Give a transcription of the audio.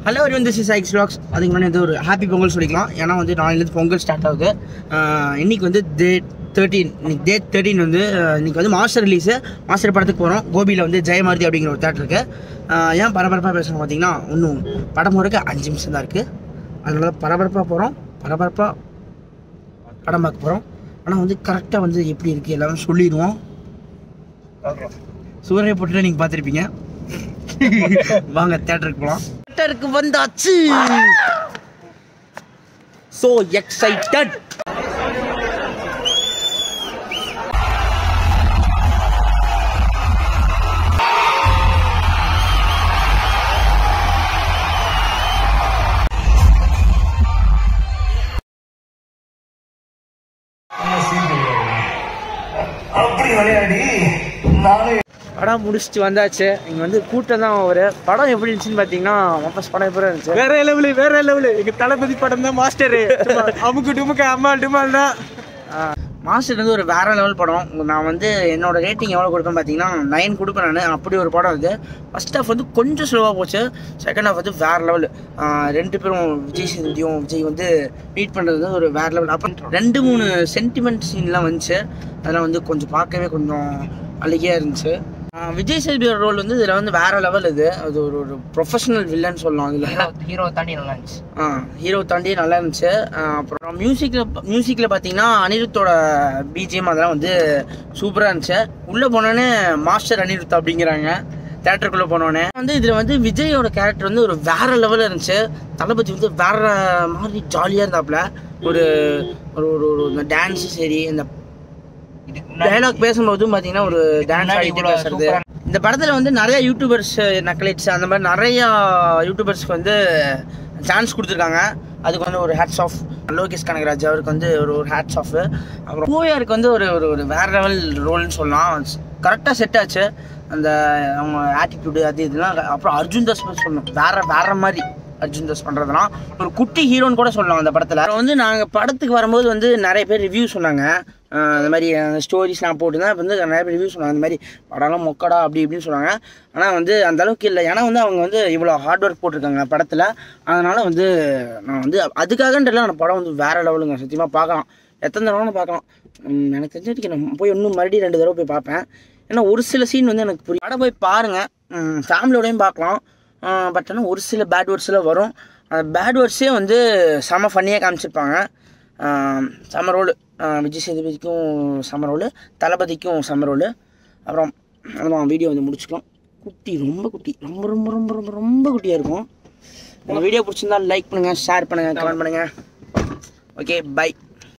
hello ஒரு வந்து this ஐக்ஸ் vlogs அதுக்கு முன்னாடி வந்து ஒரு ஹாப்பி பொங்கல் சொல்லிக்கலாம் ஏன்னா வந்து நாளையிலேருந்து பொங்கல் ஸ்டார்ட் ஆகுது ஆஹ் இன்னைக்கு வந்து டேட் தேர்ட்டீன் இன்னைக்கு டேட் தேர்ட்டீன் வந்து ஆஹ் இன்னைக்கு வந்து மாஸ்டர் ரிலீஸு மாஸ்டர் படத்துக்கு போகிறோம் கோபியில் வந்து ஜெயமாருதி அப்படிங்கிற ஒரு தேட்டர் இருக்கு ஆஹ் ஏன் பரபரப்பாக பேசுகிறோம் பார்த்தீங்கன்னா இன்னும் படம் முறைக்கு அஞ்சு நிமிஷம் தான் இருக்குது அதனால பரபரப்பாக போகிறோம் பரபரப்பாக படம் பார்க்க போகிறோம் ஆனால் வந்து கரெக்டாக வந்து எப்படி இருக்குது எல்லாமே சொல்லிடுவோம் சூரிய போட்டு நீங்கள் பார்த்துருப்பீங்க வாங்க தேட்டருக்கு போகலாம் தேட்டருக்கு வந்தாச்சு ஸோ எக்ஸைட்டட் அப்படி விளையாடி நானே படம் முடிச்சுட்டு வந்தாச்சு இங்கே வந்து கூட்டம் தான் ஒரு படம் எப்படி இருந்துச்சுன்னு பார்த்தீங்கன்னா வாபஸ் படம் எப்படி இருந்துச்சு வேற லெவலு வேற லெவலு எங்க தளபதி படம் தான் மாஸ்டரு அமுக்கு டுமுக்கு அம்மா டுமால் தான் மாஸ்டர் வந்து ஒரு வேற லெவல் படம் நான் வந்து என்னோட ரேட்டிங் எவ்வளோ கொடுப்பேன் பார்த்தீங்கன்னா நைன் கொடுப்பேன் நான் அப்படி ஒரு படம் இது ஃபர்ஸ்ட் ஹாஃப் வந்து கொஞ்சம் ஸ்லோவாக போச்சு செகண்ட் ஹாஃப் வந்து வேற லெவல் ரெண்டு பேரும் விஜய் சேதுபதியும் விஜய் வந்து மீட் பண்ணுறது வந்து ஒரு வேற லெவல் அப்புறம் ரெண்டு மூணு சென்டிமெண்ட் சீன்லாம் வந்துச்சு அதெல்லாம் வந்து கொஞ்சம் பார்க்கவே கொஞ்சம் அழகியாக இருந்துச்சு ஆஹ் விஜய் சேதுபதியோட ரோல் வந்து இதில் வந்து வேற லெவல் இது அது ஒரு ஒரு ப்ரொஃபஷனல் வில்லன் சொல்லலாம் இதில் ஹீரோ தாண்டி நல்லா இருந்துச்சு ஆ ஹீரோ தாண்டி நல்லா இருந்துச்சு ஆ, அப்புறம் மியூசிக்கில் மியூசிக்கில் பார்த்தீங்கன்னா அனிருத்தோட பிஜிஎம் அதெல்லாம் வந்து சூப்பராக இருந்துச்சு உள்ளே போனோன்னே மாஸ்டர் அனிருத் அப்படிங்கிறாங்க தேட்டருக்குள்ளே போனோடனே வந்து இதில் வந்து விஜயோட கேரக்டர் வந்து ஒரு வேற லெவலில் இருந்துச்சு தளபதி வந்து வேற மாதிரி ஜாலியாக இருந்தாப்புல ஒரு ஒரு ஒரு ஒரு இந்த டான்ஸு சரி இந்த டைலாக் பேசும்போதும் பார்த்தீங்கன்னா ஒரு டான்ஸ் முன்னாடி ஆடிட்டு இவ்வளவு பேசுறது சூப்பரா- இந்த படத்தில் வந்து நிறைய யூடியூபர்ஸ் நக்கலைட்ஸ் அந்த மாதிரி நிறைய யூடியூபர்ஸ்க்கு வந்து சான்ஸ் கொடுத்துருக்காங்க அதுக்கு வந்து ஒரு ஹேட்ஸ் ஆஃப் லோகேஷ் கனகராஜ் அவருக்கு வந்து ஒரு ஒரு ஹேட்ஸ் ஆஃப் அப்புறம் பூயாருக்கு வந்து ஒரு ஒரு ஒரு வேற லெவல் ரோல்னு சொல்லலாம் கரெக்டாக செட் ஆச்சு அந்த அவங்க ஆட்டிடியூடு அது இதெல்லாம் அப்புறம் அர்ஜுன் தாஸ் பத்தி சொல்லணும் வேற வேற மாதிரி அர்ஜுன் தாஸ் பண்ணுறதுலாம் ஒரு குட்டி ஹீரோன்னு கூட சொல்லலாம் அந்த படத்தில் அப்புறம் வந்து நாங்கள் படத்துக்கு வரும்போது வந்து நிறைய பேர் ரிவ்யூ சொன்னாங்க ஆஹ் அந்த மாதிரி ஸ்டோரிஸ்லாம் போட்டுதான் இப்போ வந்து நிறைய பேர் ரிவ்யூ சொன்னாங்க அந்த மாதிரி படம்லாம் மொக்கடா அப்படி இப்படின்னு சொன்னாங்க ஆனால் வந்து அந்த அளவுக்கு இல்லை ஏன்னா வந்து அவங்க வந்து இவ்வளோ ஹார்ட் ஒர்க் போட்டிருக்காங்க படத்தில் அதனால் வந்து நான் வந்து அதுக்காகன்றல அந்த படம் வந்து வேற லெவலுங்க சத்தியமாக பார்க்கலாம் எத்தனை தடவை பார்க்கலாம் உம் எனக்கு தெரிஞ்சதுக்கு நான் போய் இன்னும் மறுபடியும் ரெண்டு தடவை போய் பார்ப்பேன் ஏன்னா ஒரு சில சீன் வந்து எனக்கு புரியும் படம் போய் பாருங்கள் ஃபேமிலியோடையும் பார்க்கலாம் பட் ஆனால் ஒரு சில பேட் வேர்ட்ஸ்லாம் வரும் அந்த பேட் வேர்ட்ஸே வந்து செம ஃபன்னியாக காமிச்சிருப்பாங்க ஆஹ் செம ரோல் விஜய் சேதுபதிக்கும் செம ரோல் தளபதிக்கும் செம ரோல் அப்புறம் அவ்வளோதான் வீடியோ வந்து முடிச்சுக்கலாம் குட்டி ரொம்ப குட்டி ரொம்ப ரொம்ப ரொம்ப ரொம்ப ரொம்ப குட்டியாக இருக்கும் உங்கள் வீடியோ பிடிச்சிருந்தா லைக் பண்ணுங்கள் ஷேர் பண்ணுங்கள் கமெண்ட் பண்ணுங்கள் ஓகே பை